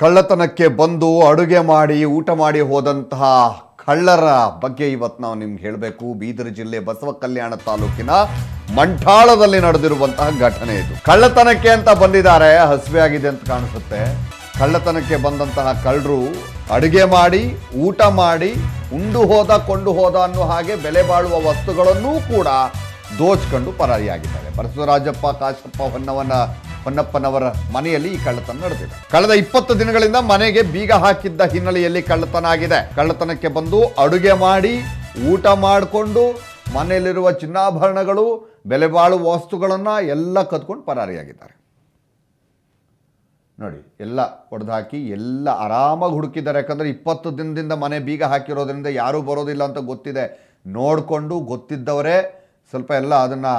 ಕಳ್ಳತನಕ್ಕೆ ಬಂದು ಅಡುಗೆ ಮಾಡಿ ಊಟ ಮಾಡಿ ಹೋದಂತಹ ಕಳ್ಳರ ಬಗ್ಗೆ ಇವತ್ತು ನಾವು ನಿಮ್ಗೆ ಹೇಳಬೇಕು ಬೀದರ್ ಜಿಲ್ಲೆ ಬಸವ ಕಲ್ಯಾಣ ತಾಲೂಕಿನ ಮಂಠಾಳದಲ್ಲಿ ನಡೆದಿರುವಂತಹ ಘಟನೆ ಇದು ಕಳ್ಳತನಕ್ಕೆ ಅಂತ ಬಂದಿದ್ದಾರೆ ಹಸಿವೆ ಆಗಿದೆ ಅಂತ ಕಾಣಿಸುತ್ತೆ ಕಳ್ಳತನಕ್ಕೆ ಬಂದಂತಹ ಕಳ್ಳರು ಅಡುಗೆ ಮಾಡಿ ಊಟ ಮಾಡಿ ಉಂಡು ಹೋದ ಕೊಂಡು ಹೋದ ಅನ್ನೋ ಹಾಗೆ ಬೆಲೆ ಬಾಳುವ ವಸ್ತುಗಳನ್ನೂ ಕೂಡ ದೋಚ್ಕೊಂಡು ಪರಾರಿಯಾಗಿದ್ದಾರೆ ಬಸವರಾಜಪ್ಪ ಕಾಶಪ್ಪ ಹೊನ್ನವನ ಹೊನ್ನಪ್ಪನವರ ಮನೆಯಲ್ಲಿ ಈ ಕಳ್ಳತನ ನಡೆದಿದೆ ಕಳೆದ ಇಪ್ಪತ್ತು ದಿನಗಳಿಂದ ಮನೆಗೆ ಬೀಗ ಹಾಕಿದ್ದ ಹಿನ್ನೆಲೆಯಲ್ಲಿ ಕಳ್ಳತನ ಆಗಿದೆ ಕಳ್ಳತನಕ್ಕೆ ಬಂದು ಅಡುಗೆ ಮಾಡಿ ಊಟ ಮಾಡಿಕೊಂಡು ಮನೆಯಲ್ಲಿರುವ ಚಿನ್ನಾಭರಣಗಳು ಬೆಲೆ ಬಾಳುವ ವಸ್ತುಗಳನ್ನು ಎಲ್ಲ ಕದ್ಕೊಂಡು ಪರಾರಿಯಾಗಿದ್ದಾರೆ ನೋಡಿ ಎಲ್ಲ ಹೊಡೆದಾಕಿ ಎಲ್ಲ ಆರಾಮಾಗಿ ಹುಡುಕಿದ್ದಾರೆ ಯಾಕಂದರೆ ಇಪ್ಪತ್ತು ದಿನದಿಂದ ಮನೆ ಬೀಗ ಹಾಕಿರೋದ್ರಿಂದ ಯಾರೂ ಬರೋದಿಲ್ಲ ಅಂತ ಗೊತ್ತಿದೆ ನೋಡಿಕೊಂಡು ಗೊತ್ತಿದ್ದವರೇ ಸ್ವಲ್ಪ ಎಲ್ಲ ಅದನ್ನು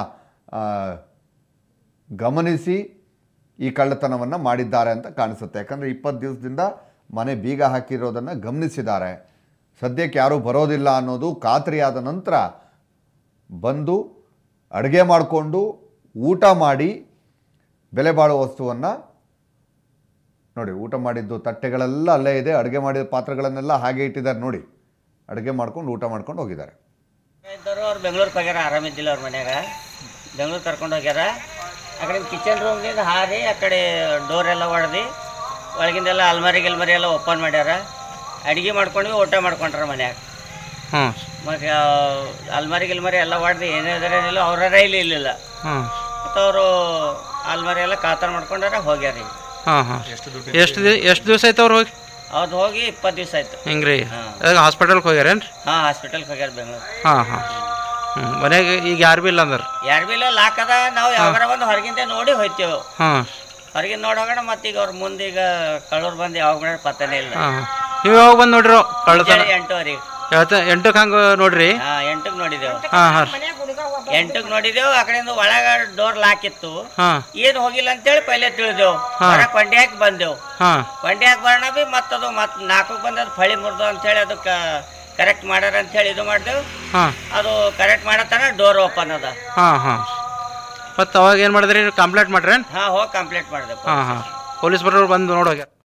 ಗಮನಿಸಿ ಈ ಕಳ್ಳತನವನ್ನು ಮಾಡಿದ್ದಾರೆ ಅಂತ ಕಾಣಿಸುತ್ತೆ ಯಾಕಂದರೆ ಇಪ್ಪತ್ತು ದಿವಸದಿಂದ ಮನೆ ಬೀಗ ಹಾಕಿರೋದನ್ನು ಗಮನಿಸಿದ್ದಾರೆ ಸದ್ಯಕ್ಕೆ ಯಾರೂ ಬರೋದಿಲ್ಲ ಅನ್ನೋದು ಖಾತ್ರಿಯಾದ ನಂತರ ಬಂದು ಅಡುಗೆ ಮಾಡಿಕೊಂಡು ಊಟ ಮಾಡಿ ಬೆಲೆ ಬಾಳುವ ವಸ್ತುವನ್ನು ನೋಡಿ ಊಟ ಮಾಡಿದ್ದು ತಟ್ಟೆಗಳೆಲ್ಲ ಅಲ್ಲೇ ಇದೆ ಅಡುಗೆ ಮಾಡಿದ ಪಾತ್ರೆಗಳನ್ನೆಲ್ಲ ಹಾಗೆ ಇಟ್ಟಿದ್ದಾರೆ ನೋಡಿ ಅಡುಗೆ ಮಾಡ್ಕೊಂಡು ಊಟ ಮಾಡ್ಕೊಂಡು ಹೋಗಿದ್ದಾರೆ ಇದ್ದರು ಅವ್ರು ಬೆಂಗ್ಳೂರಿಗೆ ಹೋಗ್ಯಾರ ಆರಾಮಿದ್ದಿಲ್ಲ ಅವ್ರ ಮನ್ಯಾಗ ಬೆಂಗ್ಳೂರು ಕರ್ಕೊಂಡು ಹೋಗ್ಯಾರ ಆ ಕಡೆ ಕಿಚನ್ ರೂಮ್ನಿಂದ ಹಾರಿ ಆ ಕಡೆ ಡೋರ್ ಎಲ್ಲ ಹೊಡೆದು ಒಳಗಿಂದೆಲ್ಲ ಅಲ್ಮಾರಿ ಗಿಲ್ಮಾರಿ ಎಲ್ಲ ಓಪನ್ ಮಾಡ್ಯಾರ ಅಡುಗೆ ಮಾಡ್ಕೊಂಡ್ವಿ ಊಟ ಮಾಡ್ಕೊಂಡ್ರ ಮನ್ಯಾಗ ಹಾಂ ಮತ್ತು ಅಲ್ಮಾರಿ ಗಿಲ್ಮಾರಿ ಎಲ್ಲ ಹೊಡೆದು ಏನಿದ್ರೆ ಏನಿಲ್ಲ ಅವ್ರ ಇಲ್ಲಿ ಇಲ್ಲಿಲ್ಲ ಹಾಂ ಮತ್ತು ಅವರು ಅಲ್ಮಾರಿ ಎಲ್ಲ ಕಾತರ ಮಾಡ್ಕೊಂಡಾರ ಹೋಗ್ಯಾರ ಈಗ ಹಾಂ ಹಾಂ ಎಷ್ಟು ದಿವ ಎಷ್ಟು ದಿವಸ ಆಯ್ತು ಅವ್ರು ಹೋಗಿ ಅವ್ರದ್ದು ಹೋಗಿ ಇಪ್ಪತ್ತು ದಿವಸ ಆಯ್ತು ಹಿಂಗೆ ರೀ ಹಾಂ ಅದಾಗ ಹಾಸ್ಪಿಟಲ್ಗೆ ಹೋಗ್ಯಾರೇನು ಹಾಂ ಹಾಸ್ಪಿಟಲ್ಗೆ ಹೋಗ್ಯಾರ ಬೆಂಗ್ಳೂರು ಹಾಂ ಹಾಂ ಹ್ಞೂ ಮನೆಗೆ ಈಗ ಯಾರು ಭೀ ಇಲ್ಲ ಅಂದ್ರೆ ಯಾರು ಬಿ ಇಲ್ಲ ಲಾಕ್ ಅದ ನಾವು ಯಾವಾಗಾರ ಬಂದು ಹೊರಗಿಂದ ನೋಡಿ ಹೋಯ್ತೇವೆ ಹಾಂ ಹೊರಗಿನ ನೋಡಿ ಹೋಗೋಣ ಮತ್ತೆ ಈಗ ಅವ್ರ ಮುಂದೆ ಈಗ ಕಳ್ಳೂರು ಬಂದು ಯಾವಾಗ ಮಾಡ್ಯಾರ ಪತ್ತನೇ ಇಲ್ಲ ಹಾಂ ನೀವು ಯಾವಾಗ ಬಂದು ನೋಡಿರೋ ಕಳ್ಳತನ ಮುಂಜಾನೆ ಎಂಟುವರೆಗೆ ಹೇಳ್ತ ಎಂಟಕ್ಕೆ ಹಂಗೆ ನೋಡ್ರಿ ಹಾ ಎಂಟಕ್ಕೆ ನೋಡಿದೆವು ಹಾಂ ಹಾಂ ಎಂಟಕ್ಕೆ ನೋಡಿದೆವು ಆ ಕಡೆಯಿಂದ ಒಳಗ ಡೋರ್ ಲಾಕ್ ಇತ್ತು ಹಾಂ ಏನು ಹೋಗಿಲ್ಲ ಅಂತೇಳಿ ಪೈಲೆ ತಿಳಿದೆವು ಹೊರ ಕೊಂಡಿ ಹಾಕಿ ಬಂದೆವು ಹಾಂ ಕೊಂಡಿ ಹಾಕಿ ಬರೋಣ ಬಿ ಮತ್ತದು ಮತ್ತೆ ನಾಲ್ಕಕ್ಕೆ ಬಂದದು ಫಳಿ ಮುರಿದು ಅಂತೇಳಿ ಅದಕ್ಕೆ ಕರೆಕ್ಟ್ ಮಾಡ್ಯಾರ ಅಂತೇಳಿ ಇದು ಮಾಡಿದೆವು ಹಾಂ ಅದು ಕರೆಕ್ಟ್ ಮಾಡತ್ತಾನ ಡೋರ್ ಓಪನ್ ಅದ ಹಾಂ ಹಾಂ ಮತ್ತು ಅವಾಗ ಏನು ಮಾಡಿದ್ರಿ ಕಂಪ್ಲೇಂಟ್ ಮಾಡ್ರೇನು ಹಾ ಹೋಗಿ ಕಂಪ್ಲೇಂಟ್ ಮಾಡಿದೆವು ಹಾಂ ಹಾಂ ಪೊಲೀಸ್ ಬರೋರು ಬಂದು ನೋಡೋಗ್ಯಾರ